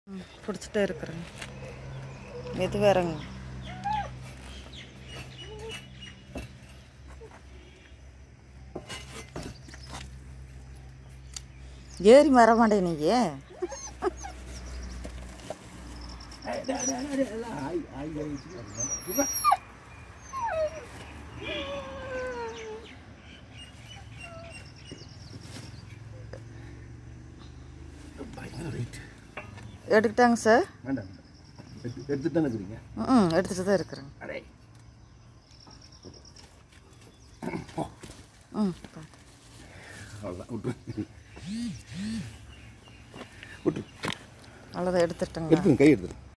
பிடிச்சிட்டே இருக்கிறேங்க இது வேறங்க ஏறி வர மாட்டேன் நீ பயங்கர வெயிட் எடுத்துட்டாங்க சார் வேண்டாம் வேண்டாம் எடுத்து எடுத்துட்டு தானே இருக்கிறீங்க ம் எடுத்துகிட்டு தான் இருக்கிறேங்க அடே ம் அவ்வளோதான் விட்டு விட்டு அவ்வளோதான் எடுத்துட்டேங்க எடுத்துங்க கை எடுத்துங்க